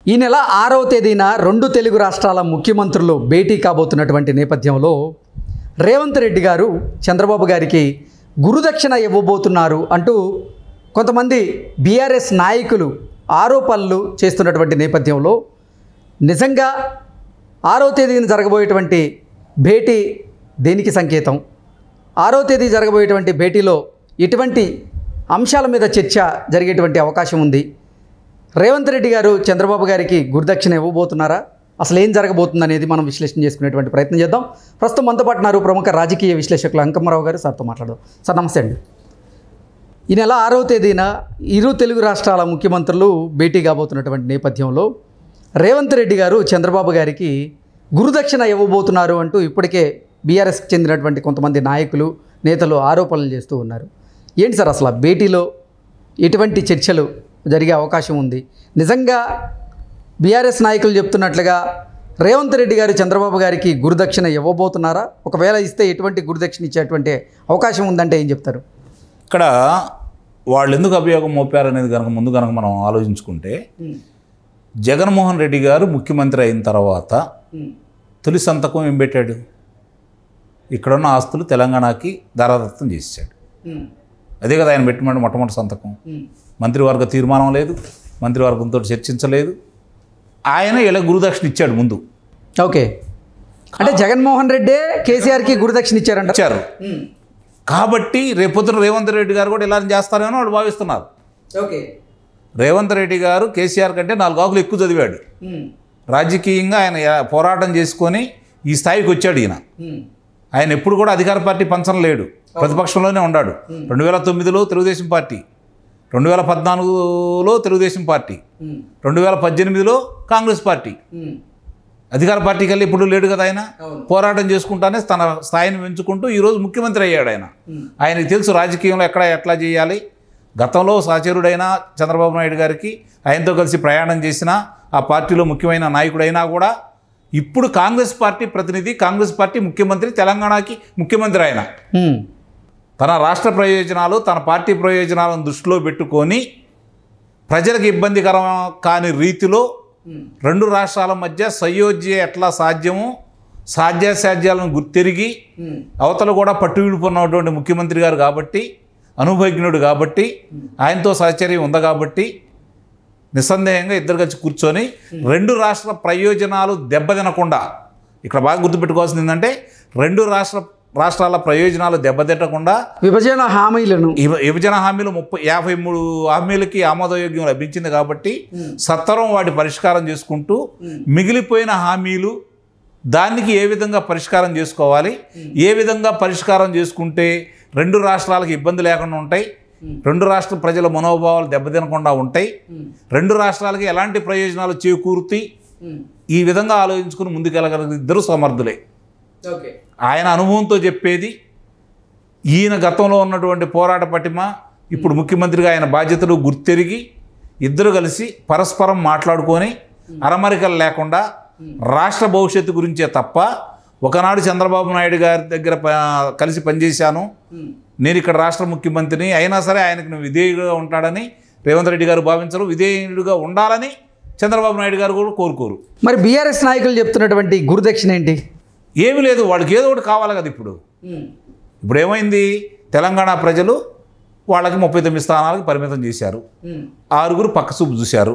ఈ నెల ఆరవ తేదీన రెండు తెలుగు రాష్ట్రాల ముఖ్యమంత్రులు భేటీ కాబోతున్నటువంటి నేపథ్యంలో రేవంత్ రెడ్డి గారు చంద్రబాబు గారికి గురుదక్షిణ ఇవ్వబోతున్నారు అంటూ కొంతమంది బీఆర్ఎస్ నాయకులు ఆరోపణలు చేస్తున్నటువంటి నేపథ్యంలో నిజంగా ఆరో తేదీన జరగబోయేటువంటి భేటీ దేనికి సంకేతం ఆరో తేదీ జరగబోయేటువంటి భేటీలో ఎటువంటి అంశాల మీద చర్చ జరిగేటువంటి అవకాశం ఉంది రేవంత్ రెడ్డి గారు చంద్రబాబు గారికి గురుదక్షిణ ఇవ్వబోతున్నారా అసలు ఏం జరగబోతుంది అనేది మనం విశ్లేషణ చేసుకునేటువంటి ప్రయత్నం చేద్దాం ప్రస్తుతం మనతో పాటు ఉన్నారు ప్రముఖ రాజకీయ విశ్లేషకులు అంకమ్మరావు గారు సార్తో మాట్లాడదాం సార్ నమస్తే అండి ఈ నెల ఆరవ తేదీన ఇరు తెలుగు రాష్ట్రాల ముఖ్యమంత్రులు భేటీ కాబోతున్నటువంటి నేపథ్యంలో రేవంత్ రెడ్డి గారు చంద్రబాబు గారికి గురుదక్షిణ ఇవ్వబోతున్నారు అంటూ ఇప్పటికే బీఆర్ఎస్కి చెందినటువంటి కొంతమంది నాయకులు నేతలు ఆరోపణలు చేస్తూ ఉన్నారు ఏంటి సార్ అసలు ఆ భేటీలో ఎటువంటి చర్చలు జరిగే అవకాశం ఉంది నిజంగా బీఆర్ఎస్ నాయకులు చెప్తున్నట్లుగా రేవంత్ రెడ్డి గారు చంద్రబాబు గారికి గురుదక్షిణ ఇవ్వబోతున్నారా ఒకవేళ ఇస్తే ఎటువంటి గురుదక్షిణ ఇచ్చేటువంటి అవకాశం ఉందంటే ఏం చెప్తారు ఇక్కడ వాళ్ళు ఎందుకు అభియోగం మోపారనేది కనుక ముందు కనుక మనం ఆలోచించుకుంటే జగన్మోహన్ రెడ్డి గారు ముఖ్యమంత్రి అయిన తర్వాత తొలి సంతకం ఏం పెట్టాడు ఇక్కడున్న ఆస్తులు తెలంగాణకి దారాదత్తం చేశాడు అదే కదా ఆయన పెట్టిన మొట్టమొదటి సంతకం మంత్రివర్గ తీర్మానం లేదు మంత్రివర్గంతో చర్చించలేదు ఆయన ఇలా గురుదక్షిణ ఇచ్చాడు ముందు ఓకే అంటే జగన్మోహన్ రెడ్డే కేసీఆర్కి గురుదక్షిణ ఇచ్చారంట ఇచ్చారు కాబట్టి రేపొద్దున రేవంత్ రెడ్డి గారు కూడా ఇలా చేస్తారేమో వాళ్ళు భావిస్తున్నారు ఓకే రేవంత్ రెడ్డి గారు కేసీఆర్ కంటే నాలుగు ఆకులు ఎక్కువ చదివాడు రాజకీయంగా ఆయన యా- పోరాటం చేసుకొని ఈ స్థాయికి వచ్చాడు ఈయన ఆయన ఎప్పుడు కూడా అధికార పార్టీ పంచం లేడు ప్రతిపక్షంలోనే ఉన్నాడు రెండు వేల తొమ్మిదిలో తెలుగుదేశం పార్టీ రెండు వేల పద్నాలుగులో తెలుగుదేశం పార్టీ రెండు వేల పద్దెనిమిదిలో కాంగ్రెస్ పార్టీ అధికార పార్టీకి వెళ్ళి ఇప్పుడు లేడు కదా ఆయన అవును. పోరాటం చేసుకుంటానే తన స్థాయిని పెంచుకుంటూ ఈరోజు ముఖ్యమంత్రి అయ్యాడు ఆయన ఆయనకి తెలుసు రాజకీయంలో ఎక్కడ ఎట్లా చేయాలి గతంలో సహచరుడైన చంద్రబాబు నాయుడు గారికి ఆయనతో కలిసి ప్రయాణం చేసిన ఆ పార్టీలో ముఖ్యమైన నాయకుడైనా కూడా ఇప్పుడు కాంగ్రెస్ పార్టీ ప్రతినిధి కాంగ్రెస్ పార్టీ ముఖ్యమంత్రి తెలంగాణకి ముఖ్యమంత్రి ఆయన ఉమ్. తన రాష్ట్ర ప్రయోజనాలు తన పార్టీ ప్రయోజనాలను దృష్టిలో పెట్టుకొని ప్రజలకు ఇబ్బందికరం కాని రీతిలో రెండు రాష్ట్రాల మధ్య సయోధ్య ఎట్లా సాధ్యమో సాధ్యాసాధ్యాలను గుర్తెరిగి అవతల కూడా పట్టు విడిపోయినటువంటి ముఖ్యమంత్రి గారు కాబట్టి అనుభవజ్ఞుడు కాబట్టి ఆయనతో సహచర్యం ఉంది కాబట్టి నిస్సందేహంగా ఇద్దరు కలిసి కూర్చొని రెండు రాష్ట్ర ప్రయోజనాలు దెబ్బతినకుండా ఇక్కడ బాగా గుర్తుపెట్టుకోవాల్సింది ఏంటంటే రెండు రాష్ట్ర రాష్ట్రాల ప్రయోజనాలు దెబ్బతిట్టకుండా విభజన హామీలను విభ- విభజన హామీలు ముప్పై యాభై మూడు హామీలకి ఆమోదయోగ్యం లభించింది కాబట్టి సత్వరం వాటి పరిష్కారం చేసుకుంటూ మిగిలిపోయిన హామీలు దానికి ఏ విధంగా పరిష్కారం చేసుకోవాలి ఏ విధంగా పరిష్కారం చేసుకుంటే రెండు రాష్ట్రాలకు ఇబ్బంది లేకుండా ఉంటాయి రెండు రాష్ట్ర ప్రజల మనోభావాలు దెబ్బతినకుండా ఉంటాయి రెండు రాష్ట్రాలకి ఎలాంటి ప్రయోజనాలు చేకూరుతాయి ఈ విధంగా ఆలోచించుకుని ముందుకెళ్ళగలిగిన ఇద్దరు సమర్థులే ఓకే ఆయన అనుభవంతో చెప్పేది ఈయన గతంలో ఉన్నటువంటి పోరాట పటిమ ఇప్పుడు ముఖ్యమంత్రిగా ఆయన బాధ్యతలు గుర్తెరిగి ఇద్దరు కలిసి పరస్పరం మాట్లాడుకొని అరమరికలు లేకుండా రాష్ట్ర భవిష్యత్తు గురించే తప్ప ఒకనాడు చంద్రబాబు నాయుడు గారి దగ్గర ప- కలిసి పనిచేశాను నేను ఇక్కడ రాష్ట్ర ముఖ్యమంత్రిని అయినా సరే ఆయనకు నువ్వు విధేయుడుగా ఉంటాడని రేవంత్ రెడ్డి గారు భావించరు విధేయుడిగా ఉండాలని చంద్రబాబు నాయుడు గారు కూడా కోరుకోరు మరి బీఆర్ఎస్ నాయకులు చెప్తున్నటువంటి గురుదక్షిణ ఏంటి ఏమీ లేదు వాళ్ళకి ఏదో ఒకటి కావాలి కదా ఇప్పుడు ఇప్పుడు ఏమైంది తెలంగాణ ప్రజలు వాళ్ళకి ముప్పై తొమ్మిది స్థానాలకు పరిమితం చేశారు ఆరుగురు పక్క చూపు చూశారు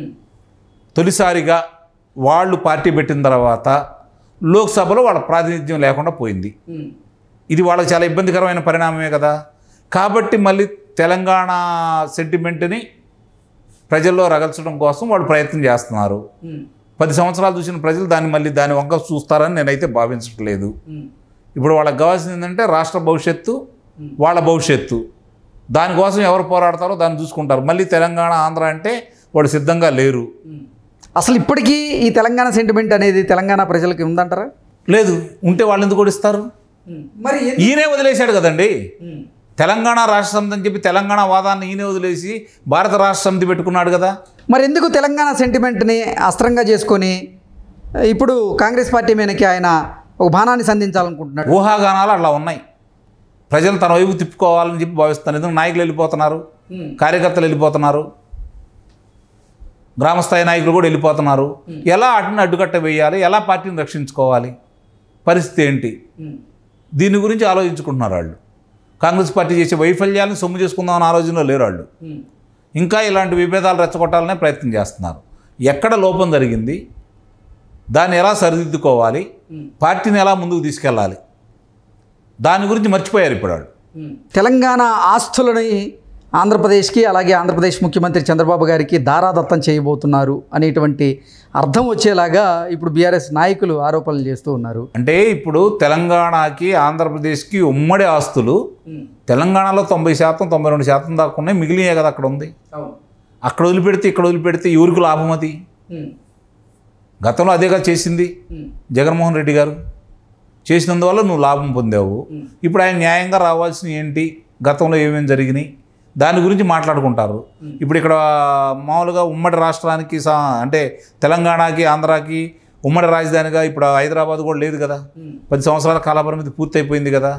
తొలిసారిగా వాళ్ళు పార్టీ పెట్టిన తర్వాత లోక్సభలో వాళ్ళ ప్రాతినిధ్యం లేకుండా పోయింది ఇది వాళ్ళకి చాలా ఇబ్బందికరమైన పరిణామమే కదా కాబట్టి మళ్ళీ తెలంగాణ సెంటిమెంట్ని ప్రజల్లో రగల్చడం కోసం వాళ్ళు ప్రయత్నం చేస్తున్నారు పది సంవత్సరాలు చూసిన ప్రజలు దాన్ని మళ్ళీ దాని వంక చూస్తారని నేనైతే భావించట్లేదు ఇప్పుడు వాళ్ళకి కావాల్సింది ఏంటంటే రాష్ట్ర భవిష్యత్తు వాళ్ళ భవిష్యత్తు దానికోసం ఎవరు పోరాడతారో దాన్ని చూసుకుంటారు మళ్ళీ తెలంగాణ ఆంధ్ర అంటే వాళ్ళు సిద్ధంగా లేరు అసలు ఇప్పటికీ ఈ తెలంగాణ సెంటిమెంట్ అనేది తెలంగాణ ప్రజలకి ఉందంటారా లేదు ఉంటే వాళ్ళు ఎందుకు ఓడిస్తారు మరి ఈయనే వదిలేశాడు కదండి తెలంగాణ రాష్ట్ర సమితి అని చెప్పి తెలంగాణ వాదాన్ని ఈయనే వదిలేసి భారత రాష్ట్ర సమితి పెట్టుకున్నాడు కదా మరి ఎందుకు తెలంగాణ సెంటిమెంట్ని అస్త్రంగా చేసుకొని ఇప్పుడు కాంగ్రెస్ పార్టీ మీదకి ఆయన ఒక బాణాన్ని సంధించాలనుకుంటున్నాడు ఊహాగానాలు అట్లా ఉన్నాయి ప్రజలు తన వైపు తిప్పుకోవాలని చెప్పి భావిస్తున్నారు ఎందుకు నాయకులు వెళ్ళిపోతున్నారు కార్యకర్తలు వెళ్ళిపోతున్నారు గ్రామస్థాయి నాయకులు కూడా వెళ్ళిపోతున్నారు ఎలా వాటిని అడ్డుకట్ట వేయాలి ఎలా పార్టీని రక్షించుకోవాలి పరిస్థితి ఏంటి దీని గురించి ఆలోచించుకుంటున్నారు వాళ్ళు కాంగ్రెస్ పార్టీ చేసే వైఫల్యాలను సొమ్ము చేసుకుందామని ఆలోచనలో లేరు వాళ్ళు ఇంకా ఇలాంటి విభేదాలు రెచ్చగొట్టాలనే ప్రయత్నం చేస్తున్నారు ఎక్కడ లోపం జరిగింది దాన్ని ఎలా సరిదిద్దుకోవాలి పార్టీని ఎలా ముందుకు తీసుకెళ్ళాలి దాని గురించి మర్చిపోయారు ఇప్పుడు వాళ్ళు తెలంగాణ ఆస్తులని ఆంధ్రప్రదేశ్కి అలాగే ఆంధ్రప్రదేశ్ ముఖ్యమంత్రి చంద్రబాబు గారికి దారాదత్తం చేయబోతున్నారు అనేటువంటి అర్థం వచ్చేలాగా ఇప్పుడు బీఆర్ఎస్ నాయకులు ఆరోపణలు చేస్తూ ఉన్నారు అంటే ఇప్పుడు తెలంగాణకి ఆంధ్రప్రదేశ్కి ఉమ్మడి ఆస్తులు తెలంగాణలో తొంభై శాతం తొంభై రెండు శాతం దాకా ఉన్నాయి మిగిలినే కదా అక్కడ ఉంది అక్కడ వదిలిపెడితే ఇక్కడ వదిలిపెడితే ఎవరికి లాభం అది గతంలో అదేగా చేసింది జగన్మోహన్ రెడ్డి గారు చేసినందువల్ల నువ్వు లాభం పొందావు ఇప్పుడు ఆయన న్యాయంగా రావాల్సిన ఏంటి గతంలో ఏమేమి జరిగినాయి దాని గురించి మాట్లాడుకుంటారు ఇప్పుడు ఇక్కడ మామూలుగా ఉమ్మడి రాష్ట్రానికి సా అంటే తెలంగాణకి ఆంధ్రాకి ఉమ్మడి రాజధానిగా ఇప్పుడు హైదరాబాద్ కూడా లేదు కదా పది సంవత్సరాల కాలపరిమితి పూర్తయిపోయింది కదా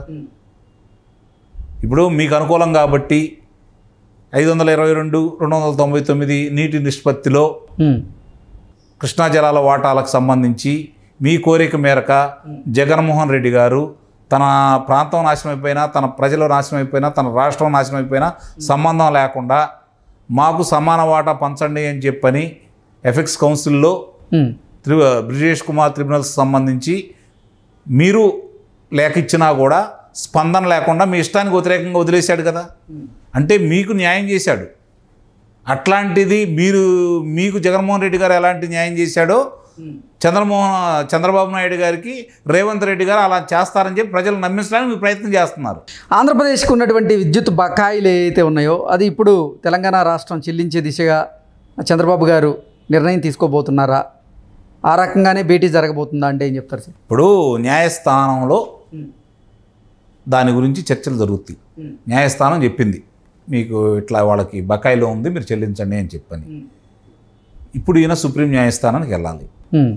ఇప్పుడు మీకు అనుకూలం కాబట్టి ఐదు వందల ఇరవై రెండు రెండు వందల తొంభై తొమ్మిది నీటి నిష్పత్తిలో ఉమ్. కృష్ణా జలాల వాటాలకు సంబంధించి మీ కోరిక మేరకు జగన్మోహన్ రెడ్డి గారు తన ప్రాంతం నాశనం అయిపోయినా తన ప్రజలు నాశనం అయిపోయినా తన రాష్ట్రం నాశనం అయిపోయినా సంబంధం లేకుండా మాకు సమాన వాటా పంచండి అని చెప్పని ఎఫెక్స్ కౌన్సిల్లో ఉమ్. త్రి బ్రిజేష్ కుమార్ ట్రిబ్యునల్స్ సంబంధించి మీరు లేఖ ఇచ్చినా కూడా స్పందన లేకుండా మీ ఇష్టానికి వ్యతిరేకంగా వదిలేశాడు కదా అంటే మీకు న్యాయం చేశాడు అట్లాంటిది మీరు మీకు జగన్మోహన్ రెడ్డి గారు ఎలాంటి న్యాయం చేశాడో చంద్రమోహన్ చంద్రబాబు నాయుడు గారికి రేవంత్ రెడ్డి గారు అలా చేస్తారని చెప్పి ప్రజలు నమ్మించడానికి మీరు ప్రయత్నం చేస్తున్నారు ఆంధ్రప్రదేశ్కి ఉన్నటువంటి విద్యుత్ బకాయిలు ఏవైతే ఉన్నాయో అది ఇప్పుడు తెలంగాణ రాష్ట్రం చెల్లించే దిశగా చంద్రబాబు గారు నిర్ణయం తీసుకోబోతున్నారా ఆ రకంగానే భేటీ జరగబోతుందా అంటే ఏం చెప్తారు సార్ ఇప్పుడు న్యాయస్థానంలో దాని గురించి చర్చలు జరుగుతాయి న్యాయస్థానం చెప్పింది మీకు ఇట్లా వాళ్ళకి బకాయిలో ఉంది మీరు చెల్లించండి అని చెప్పని ఇప్పుడు ఈయన సుప్రీం న్యాయస్థానానికి వెళ్ళాలి ఉమ్.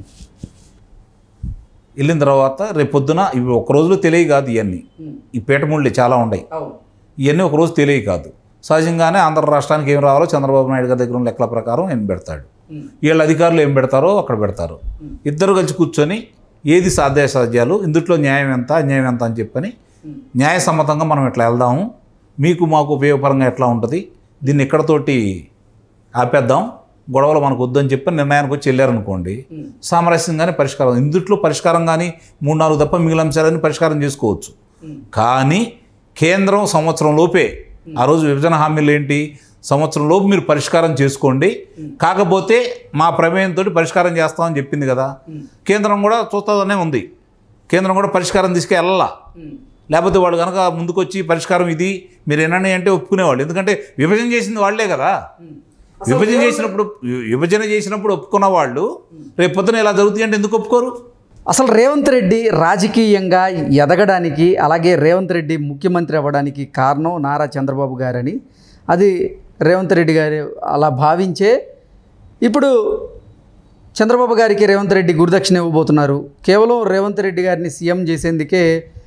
వెళ్ళిన తర్వాత రేపు పొద్దున ఇవి ఒక రోజులో తెలియ కాదు ఇవన్నీ ఈ పీఠముళ్ళు చాలా ఉన్నాయి ఇవన్నీ ఒక రోజు తెలియ కాదు సహజంగానే ఆంధ్ర రాష్ట్రానికి ఏం రావాలో చంద్రబాబు నాయుడు గారి దగ్గర ఉన్న లెక్కల ప్రకారం ఏం పెడతాడు వీళ్ళ అధికారులు ఏం పెడతారో అక్కడ పెడతారు ఇద్దరు కలిసి కూర్చొని ఏది సాధ్యాసాధ్యాలు ఇందుట్లో న్యాయం ఎంత అన్యాయం ఎంత అని చెప్పని న్యాయసమ్మతంగా మనం ఇట్లా వెళ్దాము మీకు మాకు ఉపయోగపరంగా ఎట్లా ఉంటుంది దీన్ని ఇక్కడతోటి ఆపేద్దాం గొడవలు మనకు వద్దని చెప్పి నిర్ణయానికి వచ్చి వెళ్ళారనుకోండి సామరస్యంగానే పరిష్కారం ఇందుట్లో పరిష్కారం కానీ మూడు నాలుగు తప్ప మిగిలిన అంశాలని పరిష్కారం చేసుకోవచ్చు కానీ కేంద్రం సంవత్సరం లోపే ఆ రోజు విభజన హామీలు ఏంటి సంవత్సరం లోపు మీరు పరిష్కారం చేసుకోండి కాకపోతే మా ప్రమేయంతో పరిష్కారం చేస్తామని చెప్పింది కదా కేంద్రం కూడా చూస్తుందనే ఉంది కేంద్రం కూడా పరిష్కారం తీసుకెళ్ళాలా లేకపోతే వాళ్ళు కనుక ముందుకొచ్చి పరిష్కారం ఇది మీరు ఏనని అంటే ఒప్పుకునేవాళ్ళు ఎందుకంటే విభజన చేసింది వాళ్ళే కదా విభజన చేసినప్పుడు విభజన చేసినప్పుడు ఒప్పుకున్న వాళ్ళు రేపు పొద్దున ఇలా జరుగుతుంది అంటే ఎందుకు ఒప్పుకోరు అసలు రేవంత్ రెడ్డి రాజకీయంగా ఎదగడానికి అలాగే రేవంత్ రెడ్డి ముఖ్యమంత్రి అవ్వడానికి కారణం నారా చంద్రబాబు గారని అది రేవంత్ రెడ్డి గారు అలా భావించే ఇప్పుడు చంద్రబాబు గారికి రేవంత్ రెడ్డి గురుదక్షిణ ఇవ్వబోతున్నారు కేవలం రేవంత్ రెడ్డి గారిని సీఎం చేసేందుకే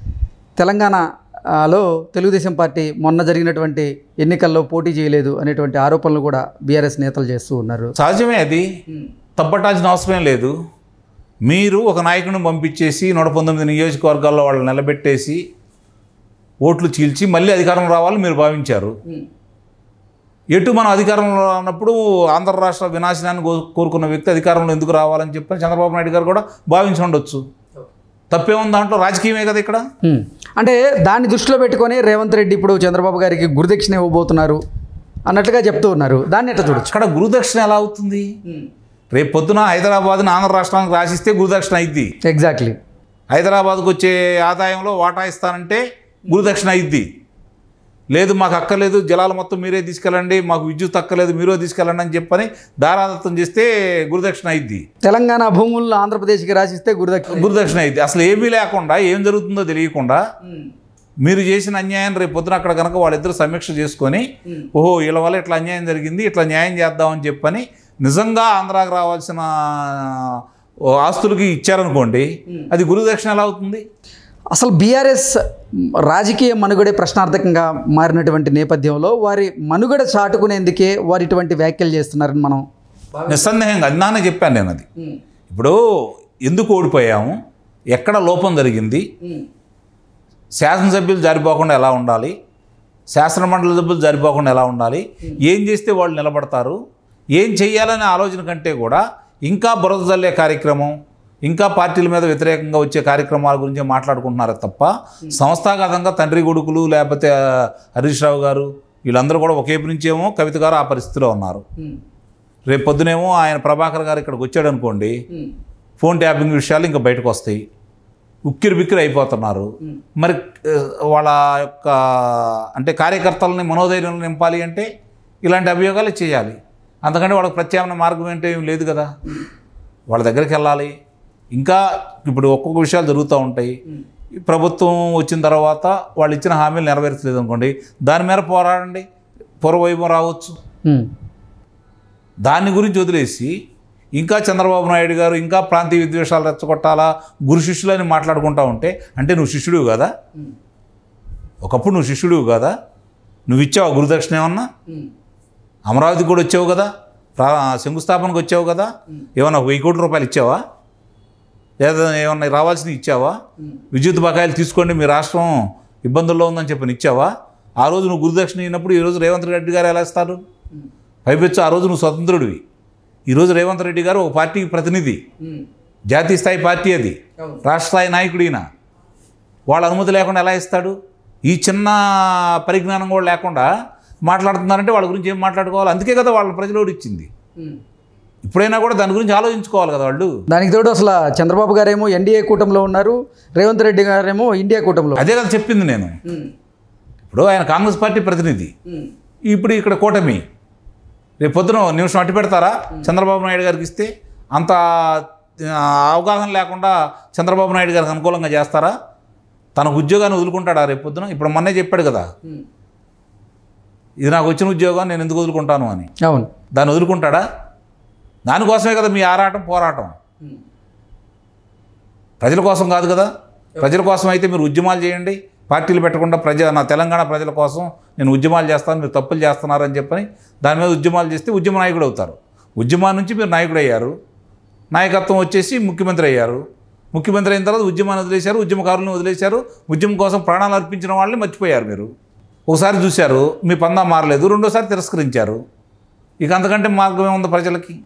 తెలంగాణలో తెలుగుదేశం పార్టీ మొన్న జరిగినటువంటి ఎన్నికల్లో పోటీ చేయలేదు అనేటువంటి ఆరోపణలు కూడా బీఆర్ఎస్ నేతలు చేస్తూ ఉన్నారు సహజమే అది తప్పటాల్సిన అవసరం లేదు మీరు ఒక నాయకుడిని పంపించేసి నూట పంతొమ్మిది నియోజకవర్గాల్లో వాళ్ళు నిలబెట్టేసి ఓట్లు చీల్చి మళ్ళీ అధికారం రావాలని మీరు భావించారు ఎటు మనం అధికారంలో ఉన్నప్పుడు ఆంధ్ర రాష్ట్ర వినాశనాన్ని కో- కోరుకున్న వ్యక్తి అధికారంలో ఎందుకు రావాలని చెప్పని చంద్రబాబు నాయుడు గారు కూడా భావించి ఉండొచ్చు తప్పేముంది దాంట్లో రాజకీయమే కదా ఇక్కడ హ్మ్. అంటే దాన్ని దృష్టిలో పెట్టుకొని రేవంత్ రెడ్డి ఇప్పుడు చంద్రబాబు గారికి గురుదక్షిణ ఇవ్వబోతున్నారు అన్నట్లుగా చెప్తూ ఉన్నారు దాన్ని ఎట్లా చూడొచ్చు అక్కడ గురుదక్షిణ ఎలా అవుతుంది రేపు పొద్దున హైదరాబాద్ని ఆంధ్ర రాష్ట్రానికి రాసిస్తే గురుదక్షిణ అయింది ఎగ్జాక్ట్లీ హైదరాబాద్కు వచ్చే ఆదాయంలో వాటా ఇస్తానంటే గురుదక్షిణ అయింది లేదు మాకు అక్కర్లేదు జలాలు మొత్తం మీరే తీసుకెళ్ళండి మాకు విద్యుత్ అక్కర్లేదు మీరే తీసుకెళ్ళండి అని చెప్పని దారాదత్తం చేస్తే గురుదక్షిణ అయింది తెలంగాణ భూములను ఆంధ్రప్రదేశ్కి రాసిస్తే గురుదక్షిణ గురుదక్షిణ అయింది అసలు ఏమీ లేకుండా ఏం జరుగుతుందో తెలియకుండా మీరు చేసిన అన్యాయం రేపు పొద్దున అక్కడ కనుక వాళ్ళిద్దరు సమీక్ష చేసుకొని ఓహో వీళ్ళ వల్ల ఇట్లా అన్యాయం జరిగింది ఇట్లా న్యాయం చేద్దామని చెప్పని నిజంగా ఆంధ్రాకి రావాల్సిన ఓ ఆస్తులకి ఇచ్చారనుకోండి అది గురుదక్షిణ ఎలా అవుతుంది అసలు బీఆర్ఎస్ రాజకీయ మనుగడే ప్రశ్నార్థకంగా మారినటువంటి నేపథ్యంలో వారి మనుగడ చాటుకునేందుకే వారు ఇటువంటి వ్యాఖ్యలు చేస్తున్నారని మనం నిస్సందేహంగా అది నాన్న చెప్పాను నేను అది ఇప్పుడు ఎందుకు ఓడిపోయాము ఎక్కడ లోపం జరిగింది శాసనసభ్యులు జారిపోకుండా ఎలా ఉండాలి శాసనమండలి సభ్యులు జారిపోకుండా ఎలా ఉండాలి ఏం చేస్తే వాళ్ళు నిలబడతారు ఏం చెయ్యాలనే ఆలోచన కంటే కూడా ఇంకా బురద జల్లే కార్యక్రమం ఇంకా పార్టీల మీద వ్యతిరేకంగా వచ్చే కార్యక్రమాల గురించి మాట్లాడుకుంటున్నారే తప్ప సంస్థాగతంగా తండ్రి కొడుకులు లేకపోతే ఆ, హరీష్ రావు గారు వీళ్ళందరూ కూడా ఒకేపు నుంచేమో కవిత గారు ఆ పరిస్థితిలో ఉన్నారు రేపు పొద్దునేమో ఆయన ప్రభాకర్ గారు ఇక్కడికి వచ్చాడు అనుకోండి ఫోన్ ట్యాపింగ్ విషయాలు ఇంకా బయటకు వస్తాయి ఉక్కిరి బిక్కిరి అయిపోతున్నారు మరి ఆ, వాళ్ళ యొక్క అంటే కార్యకర్తలని మనోధైర్యం నింపాలి అంటే ఇలాంటి అభియోగాలు చేయాలి అందుకంటే వాళ్ళకి ప్రత్యామ్నాయ మార్గం ఏంటో ఏం లేదు కదా వాళ్ళ దగ్గరికి వెళ్ళాలి ఇంకా ఇప్పుడు ఒక్కొక్క విషయాలు జరుగుతూ ఉంటాయి ఈ ప్రభుత్వం వచ్చిన తర్వాత వాళ్ళు ఇచ్చిన హామీలు నెరవేర్చలేదు అనుకోండి దాని మీద పోరాడండి పూర్వవైభవం రావచ్చు దాని గురించి వదిలేసి ఇంకా చంద్రబాబు నాయుడు గారు ఇంకా ప్రాంతీయ విద్వేషాలు రెచ్చగొట్టాలా గురు శిష్యులని మాట్లాడుకుంటా ఉంటే అంటే నువ్వు శిష్యుడివి కదా ఒకప్పుడు నువ్వు శిష్యుడివి కదా నువ్వు ఇచ్చావు గురుదక్షిణ ఏమన్నా అమరావతికి కూడా వచ్చావు కదా ప్రా శంకుస్థాపనకు వచ్చావు కదా ఏమన్నా ఒక వెయ్యి కోట్ల రూపాయలు ఇచ్చావా లేదా ఏమన్నా రావాల్సినవి ఇచ్చావా విద్యుత్ బకాయిలు తీసుకోండి మీ రాష్ట్రం ఇబ్బందుల్లో ఉందని చెప్పని ఇచ్చావా ఆ రోజు నువ్వు గురుదక్షిణ ఇచ్చినప్పుడు ఈరోజు రేవంత్ రెడ్డి గారు ఎలా ఇస్తారు పైపెచ్చు ఆ రోజు నువ్వు స్వతంత్రుడివి ఈరోజు రేవంత్ రెడ్డి గారు ఒక పార్టీకి ప్రతినిధి జాతీయ స్థాయి పార్టీ అది రాష్ట్ర స్థాయి నాయకుడు ఈయన వాళ్ళ అనుమతి లేకుండా ఎలా ఇస్తాడు ఈ చిన్న పరిజ్ఞానం కూడా లేకుండా మాట్లాడుతున్నారంటే వాళ్ళ గురించి ఏం మాట్లాడుకోవాలి అందుకే కదా వాళ్ళ ప్రజలు ఓడి ఇచ్చింది ఇప్పుడైనా కూడా దాని గురించి ఆలోచించుకోవాలి కదా వాళ్ళు దానికి తోడు అసలు చంద్రబాబు గారేమో ఎన్డీఏ కూటమిలో ఉన్నారు రేవంత్ రెడ్డి గారేమో ఇండియా కూటమిలో అదే కదా చెప్పింది నేను ఇప్పుడు ఆయన కాంగ్రెస్ పార్టీ ప్రతినిధి ఇప్పుడు ఇక్కడ కూటమి రేపు పొద్దున ఓ నిమిషం అట్టి పెడతారా చంద్రబాబు నాయుడు గారికి ఇస్తే అంత ఆ, అవగాహన లేకుండా చంద్రబాబు నాయుడు గారికి అనుకూలంగా చేస్తారా తన ఉద్యోగాన్ని వదులుకుంటాడా రేపు పొద్దున ఇప్పుడు మొన్నే చెప్పాడు కదా ఇది నాకు వచ్చిన ఉద్యోగం నేను ఎందుకు వదులుకుంటాను అని అవును దాన్ని వదులుకుంటాడా దానికోసమే కదా మీ ఆరాటం పోరాటం ప్రజల కోసం కాదు కదా ప్రజల కోసం అయితే మీరు ఉద్యమాలు చేయండి పార్టీలు పెట్టకుండా ప్రజ నా తెలంగాణ ప్రజల కోసం నేను ఉద్యమాలు చేస్తాను మీరు తప్పులు చేస్తున్నారని చెప్పని దాని మీద ఉద్యమాలు చేస్తే ఉద్యమ నాయకుడు అవుతారు ఉద్యమాల నుంచి మీరు నాయకుడు అయ్యారు నాయకత్వం వచ్చేసి ముఖ్యమంత్రి అయ్యారు ముఖ్యమంత్రి అయిన తర్వాత ఉద్యమాన్ని వదిలేశారు ఉద్యమకారులను వదిలేశారు ఉద్యమం కోసం ప్రాణాలు అర్పించిన వాళ్ళని మర్చిపోయారు మీరు ఒకసారి చూశారు మీ పందా మారలేదు రెండోసారి తిరస్కరించారు ఇక అంతకంటే మార్గం ఏముంది ప్రజలకి